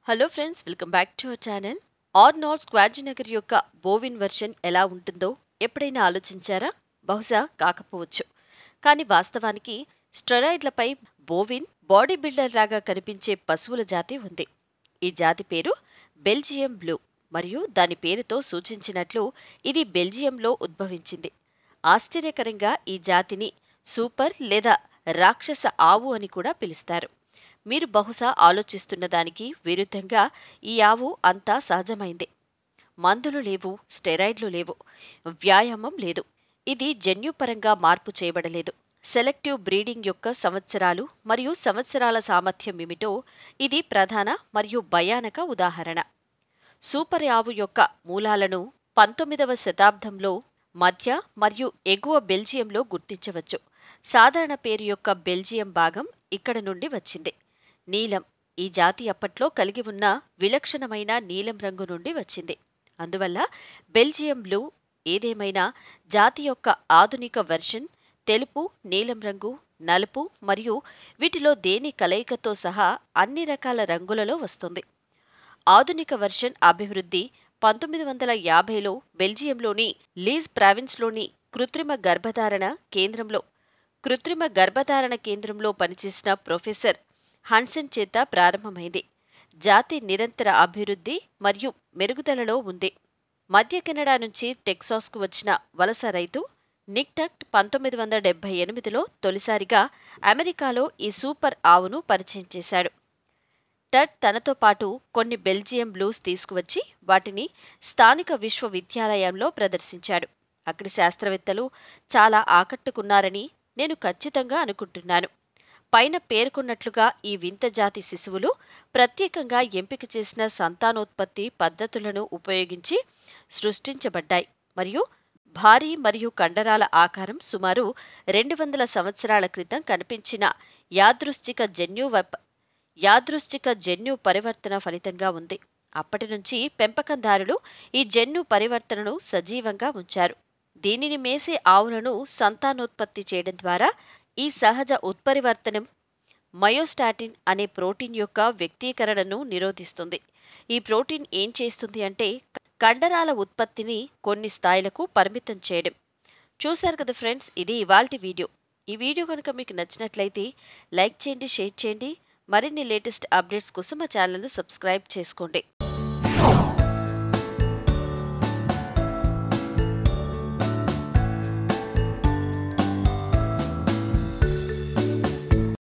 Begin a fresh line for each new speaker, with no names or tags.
hello friends welcome back to our channel Arnold Schwarzenegger యొక్క bovine version ఎలా ఉంటుందో ఎప్పుడైనా ఆలోచించారా బహుశా కాకపోవచ్చు కానీ వాస్తవానికి స్టెరాయిడ్లపై బోవిన్ బాడీ బిల్డర్ లాగా కనిపించే పశువుల జాతి ఉంది ఈ జాతి పేరు బెల్జియం బ్లూ మరియు దాని పేరుతో సూచించినట్లు ఇది బెల్జియంలో ఉద్భవించింది ఆశ్చర్యకరంగా ఈ జాతిని సూపర్ లేదా రాక్షస ఆవు అని కూడా పిలుస్తారు మీరు బహుశా ఆలోచిస్తున్న దానికి విరుద్ధంగా ఈ ఆవు అంతా సహజమైందే మందులు లేవు స్టెరాయిడ్లు లేవు వ్యాయామం లేదు ఇది జన్యుపరంగా మార్పు చేయబడలేదు సెలెక్టివ్ బ్రీడింగ్ యొక్క సంవత్సరాలు మరియు సంవత్సరాల సామర్థ్యం ఏమిటో ఇది ప్రధాన మరియు భయానక ఉదాహరణ సూపర్ ఆవు యొక్క మూలాలను పంతొమ్మిదవ శతాబ్దంలో మధ్య మరియు ఎగువ బెల్జియంలో గుర్తించవచ్చు సాధారణ పేరు యొక్క బెల్జియం భాగం ఇక్కడ నుండి వచ్చింది నీలం ఈ జాతి అప్పట్లో కలిగి ఉన్న విలక్షణమైన నీలం రంగు నుండి వచ్చింది అందువల్ల బెల్జియం బ్లూ ఏదేమైనా జాతి యొక్క ఆధునిక వెర్షన్ తెలుపు నీలం రంగు నలుపు మరియు వీటిలో దేని కలయికతో సహా అన్ని రకాల రంగులలో వస్తుంది ఆధునిక వెర్షన్ అభివృద్ధి పంతొమ్మిది వందల యాభైలో బెల్జియంలోని లీజ్ ప్రావిన్స్లోని కృత్రిమ గర్భధారణ కేంద్రంలో కృత్రిమ గర్భధారణ కేంద్రంలో పనిచేసిన ప్రొఫెసర్ హన్సెన్ చేత ప్రారంభమైంది జాతి నిరంతర అభివృద్ధి మరియు మెరుగుదలలో ఉంది మధ్య కెనడా నుంచి టెక్సాస్కు వచ్చిన వలస రైతు నిక్టక్ట్ పంతొమ్మిది వందల డెబ్బై ఎనిమిదిలో తొలిసారిగా అమెరికాలో ఈ సూపర్ ఆవును పరిచయం చేశాడు టట్ తనతో పాటు కొన్ని బెల్జియం బ్లూస్ తీసుకువచ్చి వాటిని స్థానిక విశ్వవిద్యాలయంలో ప్రదర్శించాడు అక్కడి శాస్త్రవేత్తలు చాలా ఆకట్టుకున్నారని నేను ఖచ్చితంగా అనుకుంటున్నాను పైన పేర్కొన్నట్లుగా ఈ వింత జాతి శిశువులు ప్రత్యేకంగా ఎంపిక చేసిన సంతానోత్పత్తి పద్ధతులను ఉపయోగించి సృష్టించబడ్డాయి మరియు భారీ మరియు కండరాల ఆకారం సుమారు రెండు వందల సంవత్సరాల క్రితం కనిపించిన యాదృశ్చిక జన్యు యాదృశ్చిక జన్యు పరివర్తన ఫలితంగా ఉంది అప్పటి నుంచి పెంపకందారులు ఈ జన్యు పరివర్తనను సజీవంగా ఉంచారు దీనిని మేసే ఆవులను సంతానోత్పత్తి చేయడం ద్వారా ఈ సహజ ఉత్పరివర్తనం మయోస్టాటిన్ అనే ప్రోటీన్ యొక్క వ్యక్తీకరణను నిరోధిస్తుంది ఈ ప్రోటీన్ ఏం చేస్తుంది అంటే కండరాల ఉత్పత్తిని కొన్ని స్థాయిలకు పరిమితం చేయడం చూశారు కదా ఫ్రెండ్స్ ఇది ఇవాల్టి వీడియో ఈ వీడియో కనుక మీకు నచ్చినట్లయితే లైక్ చేయండి షేర్ చేయండి మరిన్ని లేటెస్ట్ అప్డేట్స్ కోసం మా ఛానల్ను సబ్స్క్రైబ్ చేసుకోండి